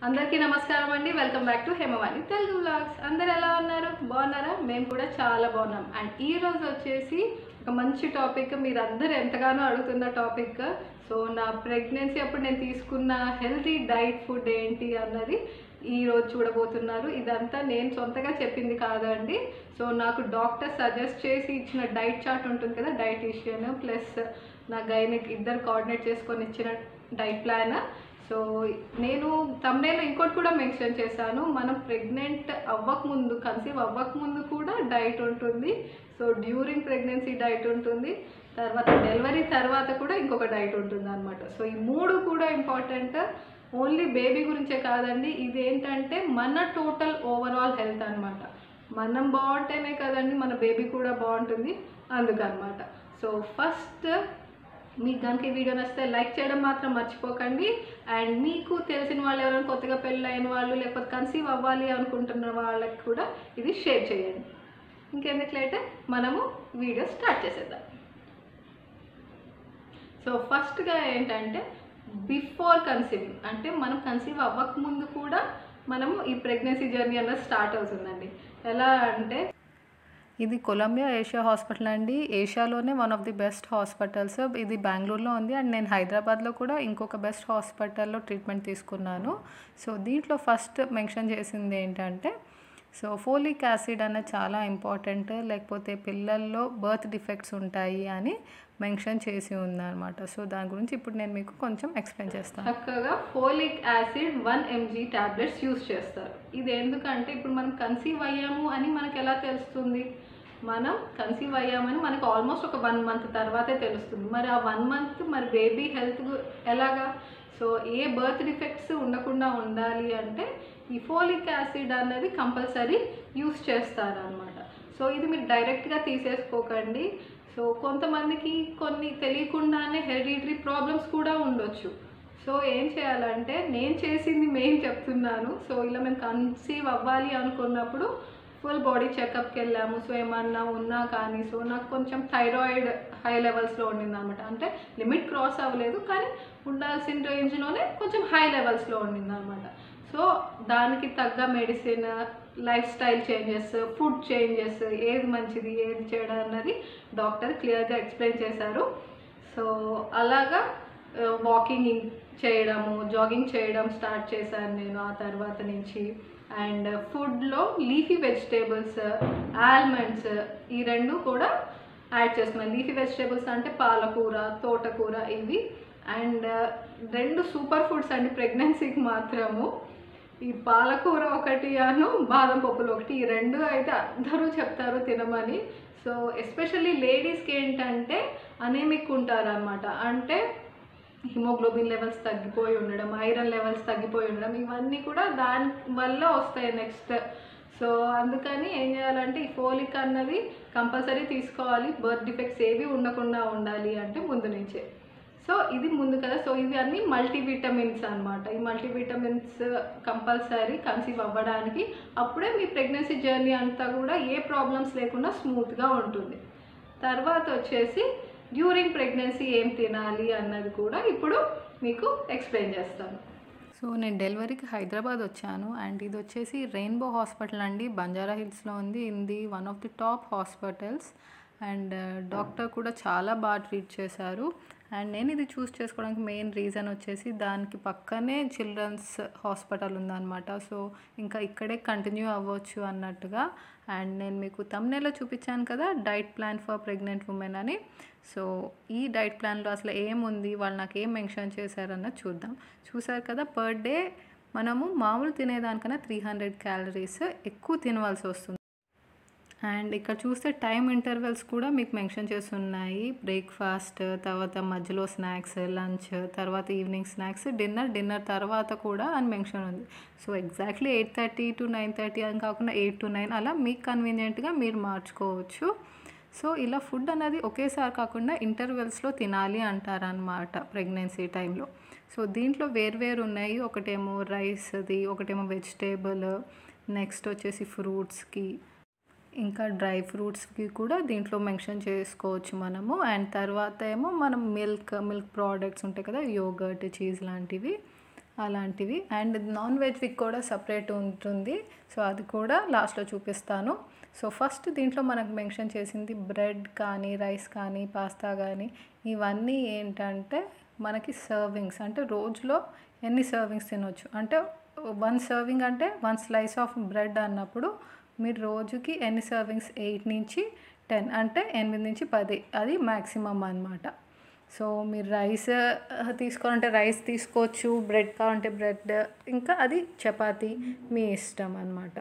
అందరికీ నమస్కారం అండి welcome back to Hemavani Telugu vlogs అందరు ఎలా ఉన్నారు బాగున్నారా మేము కూడా చాలా బాగున్నాం అండ్ ఈ రోజు వచ్చేసి ఒక మంచి టాపిక్ మీరు అందరు ఎంతగానో అడుగుతున్న టాపిక్ సో నా ప్రెగ్నెన్సీ అప్పుడు నేను తీసుకున్న హెల్తీ డైట్ ఫుడ్ ఏంటి అన్నది ఈ రోజు చూడబోతున్నారు ఇదంతా నేను సొంతగా చెప్పింది కాదండి సో నాకు డాక్టర్ సజెస్ట్ చేసి ఇచ్చిన డైట్ చార్ట్ ఉంటుంది కదా డైటీషియన్ ప్లస్ నా గైనిక్ ఇద్దరు కోఆర్డినేట్ చేసుకొని ఇచ్చిన డైట్ ప్లాన్ సో నేను తమ్నేలో ఇంకోటి కూడా మెన్షన్ చేశాను మనం ప్రెగ్నెంట్ అవ్వకముందు కన్సీవ్ అవ్వకముందు కూడా డైట్ ఉంటుంది సో డ్యూరింగ్ ప్రెగ్నెన్సీ డైట్ ఉంటుంది తర్వాత డెలివరీ తర్వాత కూడా ఇంకొక డైట్ ఉంటుంది అనమాట సో ఈ మూడు కూడా ఇంపార్టెంట్ ఓన్లీ బేబీ గురించే కాదండి ఇది ఏంటంటే మన టోటల్ ఓవరాల్ హెల్త్ అనమాట మనం బాగుంటేనే కదండి మన బేబీ కూడా బాగుంటుంది అందుకనమాట సో ఫస్ట్ మీకు కనుక ఈ వీడియో నచ్చితే లైక్ చేయడం మాత్రం మర్చిపోకండి అండ్ మీకు తెలిసిన వాళ్ళు ఎవరైనా కొత్తగా పెళ్ళి అయిన వాళ్ళు లేకపోతే కన్సీవ్ అవ్వాలి అనుకుంటున్న వాళ్ళకి కూడా ఇది షేర్ చేయండి ఇంకెందుకులైతే మనము వీడియో స్టార్ట్ చేసేద్దాం సో ఫస్ట్గా ఏంటంటే బిఫోర్ కన్సీవింగ్ అంటే మనం కన్సీవ్ అవ్వకముందు కూడా మనము ఈ ప్రెగ్నెన్సీ జర్నీ అన్నది స్టార్ట్ అవుతుందండి ఎలా అంటే ఇది కొలంబియా ఏషియా హాస్పిటల్ అండి ఏషియాలోనే one of the best hospitals ఇది బెంగళూరులో ఉంది అండ్ నేను హైదరాబాద్లో కూడా ఇంకొక బెస్ట్ హాస్పిటల్లో ట్రీట్మెంట్ తీసుకున్నాను సో దీంట్లో ఫస్ట్ మెన్షన్ చేసింది ఏంటంటే సో ఫోలిక్ యాసిడ్ అనేది చాలా ఇంపార్టెంట్ లేకపోతే పిల్లల్లో బర్త్ డిఫెక్ట్స్ ఉంటాయి అని మెన్షన్ చేసి ఉందన్నమాట సో దాని గురించి ఇప్పుడు నేను మీకు కొంచెం ఎక్స్ప్లెయిన్ చేస్తాను చక్కగా folic acid one MG tablets use చేస్తారు ఇది ఎందుకంటే ఇప్పుడు మనం కన్సీవ్ అయ్యాము అని మనకు ఎలా తెలుస్తుంది మనం కన్సీవ్ అయ్యామని మనకు ఆల్మోస్ట్ ఒక వన్ మంత్ తర్వాతే తెలుస్తుంది మరి ఆ వన్ మంత్ మరి బేబీ హెల్త్ ఎలాగా సో ఏ బర్త్ డిఫెక్ట్స్ ఉండకుండా ఉండాలి అంటే ఈ ఫోలిక్ యాసిడ్ అనేది కంపల్సరీ యూస్ చేస్తారనమాట సో ఇది మీరు డైరెక్ట్గా తీసేసుకోకండి సో కొంతమందికి కొన్ని తెలియకుండానే హెరిడిటరీ ప్రాబ్లమ్స్ కూడా ఉండొచ్చు సో ఏం చేయాలంటే నేను చేసింది మెయిన్ చెప్తున్నాను సో ఇలా మేము కన్సీవ్ అవ్వాలి అనుకున్నప్పుడు ఫుల్ బాడీ చెకప్కి వెళ్ళాము సో ఏమన్నా ఉన్నా కానీ సో నాకు కొంచెం థైరాయిడ్ హై లెవెల్స్లో ఉండింది అనమాట అంటే లిమిట్ క్రాస్ అవ్వలేదు కానీ ఉండాల్సిన రేంజ్లోనే కొంచెం హై లెవెల్స్లో ఉండింది అనమాట సో దానికి తగ్గ medicine lifestyle changes food changes ఏది మంచిది ఏది చేయడం అన్నది డాక్టర్ క్లియర్గా ఎక్స్ప్లెయిన్ చేశారు సో అలాగా వాకింగ్ చేయడము జాగింగ్ చేయడం స్టార్ట్ చేశాను నేను ఆ తర్వాత నుంచి అండ్ ఫుడ్లో లీఫీ వెజిటేబుల్స్ ఆల్మండ్స్ ఈ రెండు కూడా యాడ్ చేసుకున్నాను లీఫీ వెజిటేబుల్స్ అంటే పాలకూర తోటకూర ఇవి అండ్ రెండు సూపర్ ఫుడ్స్ అండి ప్రెగ్నెన్సీకి మాత్రము ఈ పాలకూర ఒకటి అను బాదం పప్పులు ఒకటి ఈ రెండు అయితే అందరూ చెప్తారు తినమని సో ఎస్పెషల్లీ లేడీస్కి ఏంటంటే అనేమిక్ ఉంటారనమాట అంటే హిమోగ్లోబిన్ లెవెల్స్ తగ్గిపోయి ఉండడం ఐరన్ లెవెల్స్ తగ్గిపోయి ఉండడం ఇవన్నీ కూడా దాని వల్ల వస్తాయి నెక్స్ట్ సో అందుకని ఏం చేయాలంటే ఈ ఫోలిక్ అన్నది కంపల్సరీ తీసుకోవాలి బర్త్ డిఫెక్ట్స్ ఏవి ఉండకుండా ఉండాలి అంటే ముందు నుంచే సో ఇది ముందు కదా సో ఇవి అన్ని మల్టీవిటమిన్స్ అనమాట ఈ మల్టీవిటమిన్స్ కంపల్సరీ కన్సీవ్ అవ్వడానికి అప్పుడే మీ ప్రెగ్నెన్సీ జర్నీ అంతా కూడా ఏ ప్రాబ్లమ్స్ లేకుండా స్మూత్గా ఉంటుంది తర్వాత వచ్చేసి డ్యూరింగ్ ప్రెగ్నెన్సీ ఏం తినాలి అన్నది కూడా ఇప్పుడు మీకు ఎక్స్ప్లెయిన్ చేస్తాను సో నేను డెలివరీకి హైదరాబాద్ వచ్చాను అండ్ ఇది వచ్చేసి రెయిన్బో హాస్పిటల్ అండి బంజారా హిల్స్లో ఉంది ఇది one of the top hospitals and doctor కూడా చాలా బాగా ట్రీట్ చేశారు అండ్ నేను ఇది చూస్ చేసుకోవడానికి మెయిన్ రీజన్ వచ్చేసి దానికి పక్కనే చిల్డ్రన్స్ హాస్పిటల్ ఉందన్నమాట సో ఇంకా ఇక్కడే కంటిన్యూ అవ్వచ్చు అన్నట్టుగా అండ్ నేను మీకు తమ్నేలో చూపించాను కదా diet plan for pregnant women అని సో ఈ డైట్ ప్లాన్లో అసలు ఏముంది వాళ్ళు నాకు ఏం మెన్షన్ చేశారన్నది చూద్దాం చూసారు కదా పర్ డే మనము మామూలు తినేదానికన్నా త్రీ హండ్రెడ్ క్యాలరీస్ ఎక్కువ తినవలసి వస్తుంది అండ్ ఇక్కడ చూస్తే టైం ఇంటర్వెల్స్ కూడా మీకు మెన్షన్ చేస్తున్నాయి బ్రేక్ఫాస్ట్ తర్వాత మధ్యలో స్నాక్స్ లంచ్ తర్వాత ఈవినింగ్ స్నాక్స్ డిన్నర్ డిన్నర్ తర్వాత కూడా అని మెన్షన్ ఉంది so exactly eight thirty to nine thirty అని కాకుండా ఎయిట్ టు నైన్ అలా మీకు కన్వీనియంట్గా మీరు మార్చుకోవచ్చు సో ఇలా ఫుడ్ అనేది ఒకేసారి కాకుండా ఇంటర్వెల్స్లో తినాలి అంటారనమాట ప్రెగ్నెన్సీ టైంలో సో దీంట్లో వేర్వేరు ఉన్నాయి ఒకటేమో రైస్ది ఒకటేమో వెజిటేబుల్ నెక్స్ట్ వచ్చేసి ఫ్రూట్స్కి ఇంకా డ్రై ఫ్రూట్స్కి కూడా దీంట్లో మెన్షన్ చేసుకోవచ్చు మనము అండ్ తర్వాత ఏమో మనం మిల్క్ మిల్క్ ప్రోడక్ట్స్ ఉంటాయి కదా యోగర్ట్ చీజ్ లాంటివి అలాంటివి అండ్ నాన్ వెజ్వి కూడా సపరేట్ ఉంటుంది సో అది కూడా లాస్ట్లో చూపిస్తాను సో ఫస్ట్ దీంట్లో మనకు మెన్షన్ చేసింది బ్రెడ్ కానీ రైస్ కానీ పాస్తా కానీ ఇవన్నీ ఏంటంటే మనకి సర్వింగ్స్ అంటే రోజులో ఎన్ని సర్వింగ్స్ తినొచ్చు అంటే వన్ సర్వింగ్ అంటే వన్ స్లైస్ ఆఫ్ బ్రెడ్ అన్నప్పుడు మీరు రోజుకి ఎన్ని సర్వింగ్స్ ఎయిట్ నుంచి టెన్ అంటే ఎనిమిది నుంచి పది అది మ్యాక్సిమం అనమాట సో మీరు రైస్ తీసుకోవాలంటే రైస్ తీసుకోవచ్చు బ్రెడ్ కావాలంటే బ్రెడ్ ఇంకా అది చపాతీ మీ ఇష్టం అనమాట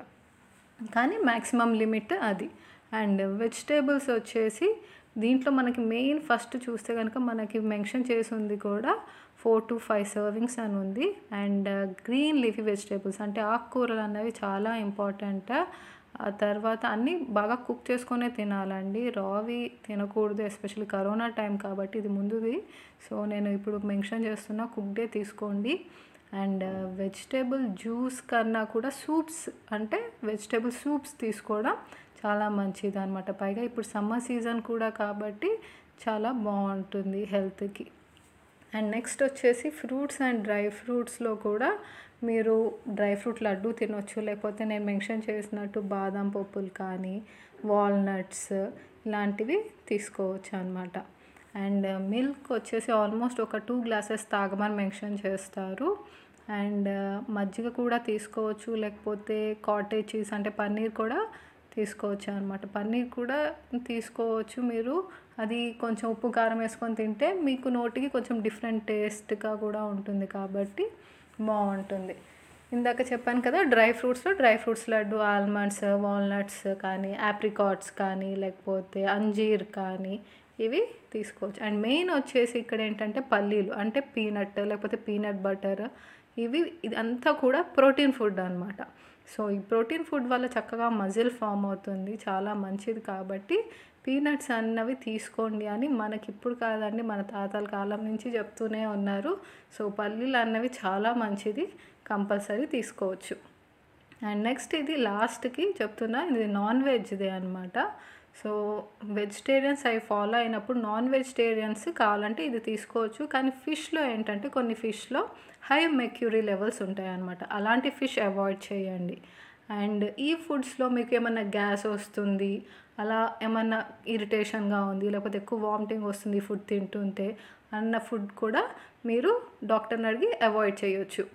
కానీ మ్యాక్సిమం లిమిట్ అది అండ్ వెజిటేబుల్స్ వచ్చేసి దీంట్లో మనకి మెయిన్ ఫస్ట్ చూస్తే కనుక మనకి మెన్షన్ చేసి ఉంది కూడా ఫోర్ టు ఫైవ్ సర్వింగ్స్ అని ఉంది అండ్ గ్రీన్ లీఫీ వెజిటేబుల్స్ అంటే ఆకుకూరలు అనేవి చాలా ఇంపార్టెంట్ ఆ తర్వాత అన్నీ బాగా కుక్ చేసుకొనే తినాలండి రావి తినకూడదు ఎస్పెషల్లీ కరోనా టైం కాబట్టి ఇది ముందుది సో నేను ఇప్పుడు మెన్షన్ చేస్తున్నా కుక్డే తీసుకోండి అండ్ వెజిటేబుల్ జ్యూస్ కన్నా కూడా సూప్స్ అంటే వెజిటేబుల్ సూప్స్ తీసుకోవడం చాలా మంచిది అనమాట పైగా ఇప్పుడు సమ్మర్ సీజన్ కూడా కాబట్టి చాలా బాగుంటుంది హెల్త్కి అండ్ నెక్స్ట్ వచ్చేసి ఫ్రూట్స్ అండ్ డ్రై ఫ్రూట్స్లో కూడా మీరు డ్రై ఫ్రూట్ లడ్డు తినొచ్చు లేకపోతే నేను మెన్షన్ చేసినట్టు బాదం పప్పులు కానీ వాల్నట్స్ ఇలాంటివి తీసుకోవచ్చు అనమాట అండ్ మిల్క్ వచ్చేసి ఆల్మోస్ట్ ఒక టూ గ్లాసెస్ తాగమని మెన్షన్ చేస్తారు అండ్ మజ్జిగ కూడా తీసుకోవచ్చు లేకపోతే కాటేజ్ చీజ్ అంటే పన్నీర్ కూడా తీసుకోవచ్చు అనమాట పన్నీర్ కూడా తీసుకోవచ్చు మీరు అది కొంచెం ఉప్పు కారం వేసుకొని తింటే మీకు నోటికి కొంచెం డిఫరెంట్ టేస్ట్గా కూడా ఉంటుంది కాబట్టి బాగుంటుంది ఇందాక చెప్పాను కదా డ్రై ఫ్రూట్స్లో dry fruits laddu almonds walnuts కానీ ఆప్రికాట్స్ కానీ లేకపోతే అంజీర్ కానీ ఇవి తీసుకోవచ్చు అండ్ మెయిన్ వచ్చేసి ఇక్కడ ఏంటంటే పల్లీలు అంటే పీనట్ లేకపోతే పీనట్ బటర్ ఇవి ఇదంతా కూడా ప్రోటీన్ ఫుడ్ అనమాట సో ఈ ప్రోటీన్ ఫుడ్ వల్ల చక్కగా మజిల్ ఫామ్ అవుతుంది చాలా మంచిది కాబట్టి పీనట్స్ అన్నవి తీసుకోండి అని మనకి ఇప్పుడు కాదండి మన తాతల కాలం నుంచి చెప్తూనే ఉన్నారు సో పల్లీలు అన్నవి చాలా మంచిది కంపల్సరీ తీసుకోవచ్చు అండ్ నెక్స్ట్ ఇది లాస్ట్కి చెప్తున్నా ఇది నాన్ వెజ్దే అనమాట సో వెజిటేరియన్స్ అవి ఫాలో అయినప్పుడు నాన్ వెజిటేరియన్స్ కావాలంటే ఇది తీసుకోవచ్చు కానీ ఫిష్లో ఏంటంటే కొన్ని ఫిష్లో హై మెక్యూరీ లెవెల్స్ ఉంటాయి అన్నమాట అలాంటి ఫిష్ అవాయిడ్ చేయండి అండ్ ఈ ఫుడ్స్లో మీకు ఏమన్నా గ్యాస్ వస్తుంది అలా ఏమన్నా ఇరిటేషన్గా ఉంది లేకపోతే ఎక్కువ వామిటింగ్ వస్తుంది ఫుడ్ తింటుంటే అన్న ఫుడ్ కూడా మీరు డాక్టర్ని అడిగి అవాయిడ్ చేయొచ్చు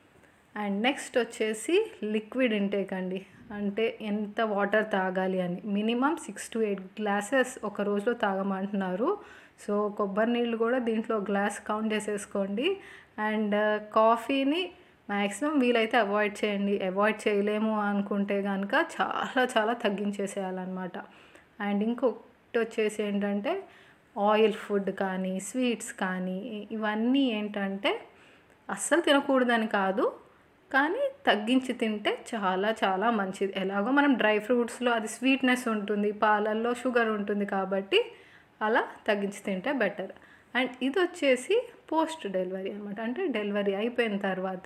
అండ్ నెక్స్ట్ వచ్చేసి లిక్విడ్ ఇంటేక్ అండి అంటే ఎంత వాటర్ తాగాలి అని minimum six to eight glasses ఒక రోజులో తాగమంటున్నారు సో కొబ్బరి నీళ్ళు కూడా దీంట్లో గ్లాస్ కౌంట్ చేసేసుకోండి అండ్ కాఫీని మ్యాక్సిమం వీలైతే అవాయిడ్ చేయండి అవాయిడ్ చేయలేము అనుకుంటే కనుక చాలా చాలా తగ్గించేసేయాలన్నమాట అండ్ ఇంకొకటి వచ్చేసి ఏంటంటే ఆయిల్ ఫుడ్ కానీ స్వీట్స్ కానీ ఇవన్నీ ఏంటంటే అస్సలు తినకూడదని కాదు కానీ తగ్గించి తింటే చాలా చాలా మంచిది ఎలాగో మనం డ్రై ఫ్రూట్స్లో అది స్వీట్నెస్ ఉంటుంది పాలల్లో షుగర్ ఉంటుంది కాబట్టి అలా తగ్గించి తింటే బెటర్ అండ్ ఇది వచ్చేసి పోస్ట్ డెలివరీ అనమాట అంటే డెలివరీ అయిపోయిన తర్వాత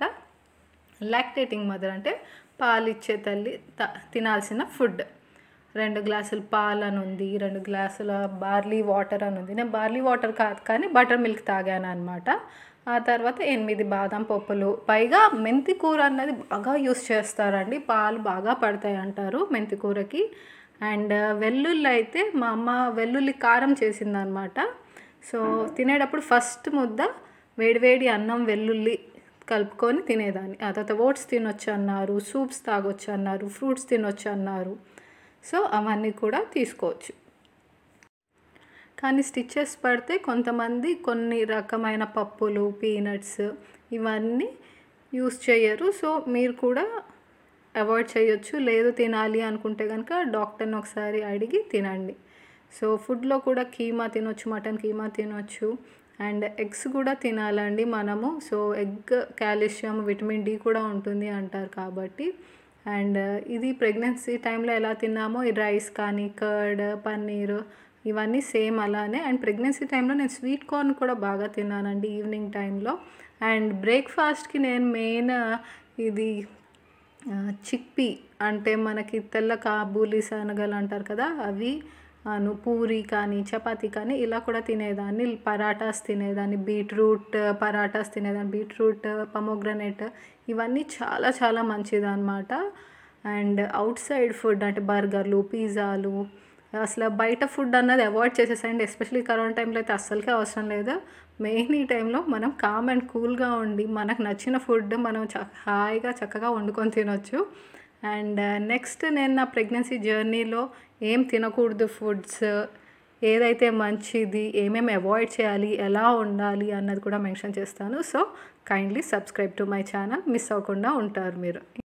లాక్టేటింగ్ మదర్ అంటే పాలిచ్చే తల్లి త తినాల్సిన ఫుడ్ రెండు గ్లాసులు పాలు అని ఉంది రెండు గ్లాసుల బార్లీ వాటర్ అని ఉంది నేను బార్లీ వాటర్ కాదు కానీ బటర్ మిల్క్ తాగాను అనమాట ఆ తర్వాత ఎనిమిది బాదం పప్పులు పైగా మెంతి కూర అన్నది బాగా యూస్ చేస్తారండి పాలు బాగా పడతాయి అంటారు మెంతి కూరకి అండ్ వెల్లుల్లి అయితే మా అమ్మ వెల్లుల్లి కారం చేసిందనమాట సో తినేటప్పుడు ఫస్ట్ ముద్ద వేడివేడి అన్నం వెల్లుల్లి కలుపుకొని తినేదాన్ని ఆ తర్వాత ఓట్స్ తినొచ్చు అన్నారు సూప్స్ తాగొచ్చు అన్నారు ఫ్రూట్స్ తినొచ్చు అన్నారు సో అవన్నీ కూడా తీసుకోవచ్చు కానీ స్టిచెస్ పడితే కొంతమంది కొన్ని రకమైన పప్పులు పీనట్స్ ఇవన్నీ యూస్ చేయరు సో మీరు కూడా అవాయిడ్ చేయొచ్చు లేదు తినాలి అనుకుంటే కనుక డాక్టర్ని ఒకసారి అడిగి తినండి సో ఫుడ్లో కూడా కీమా తినొచ్చు మటన్ కీమా తినొచ్చు అండ్ ఎగ్స్ కూడా తినాలండి మనము so egg calcium vitamin D కూడా ఉంటుంది అంటారు కాబట్టి అండ్ ఇది ప్రెగ్నెన్సీ టైంలో ఎలా తిన్నామో ఈ రైస్ కానీ కర్డ్ పన్నీర్ ఇవన్నీ సేమ్ అలానే అండ్ ప్రెగ్నెన్సీ టైంలో నేను స్వీట్ కార్న్ కూడా బాగా తిన్నానండి ఈవినింగ్ టైంలో అండ్ బ్రేక్ఫాస్ట్కి నేను మెయిన్ ఇది చిక్పీ అంటే మనకి తెల్ల కాబూలి శనగలు అంటారు కదా అవి అను పూరి కానీ చపాతీ కానీ ఇలా కూడా తినేదాన్ని పరాటాస్ తినేదాన్ని బీట్రూట్ పరాటాస్ తినేదాన్ని బీట్రూట్ పమోగ్రనేట్ ఇవన్నీ చాలా చాలా మంచిది అనమాట అండ్ అవుట్ సైడ్ ఫుడ్ అంటే బర్గర్లు పిజ్జాలు అసలు బయట ఫుడ్ అన్నది అవాయిడ్ చేసేసండి ఎస్పెషలీ కరోనా టైంలో అయితే అస్సలకే అవసరం లేదు మెయిన్ ఈ టైంలో మనం కామ్ అండ్ కూల్గా ఉండి మనకు నచ్చిన ఫుడ్ మనం చ హాయిగా చక్కగా వండుకొని తినొచ్చు అండ్ నెక్స్ట్ నేను నా ప్రెగ్నెన్సీ జర్నీలో ఏం తినకూడదు ఫుడ్స్ ఏదైతే మంచిది ఏమేమి అవాయిడ్ చేయాలి ఎలా ఉండాలి అన్నది కూడా మెన్షన్ చేస్తాను so kindly subscribe to my channel miss అవ్వకుండా ఉంటారు మీరు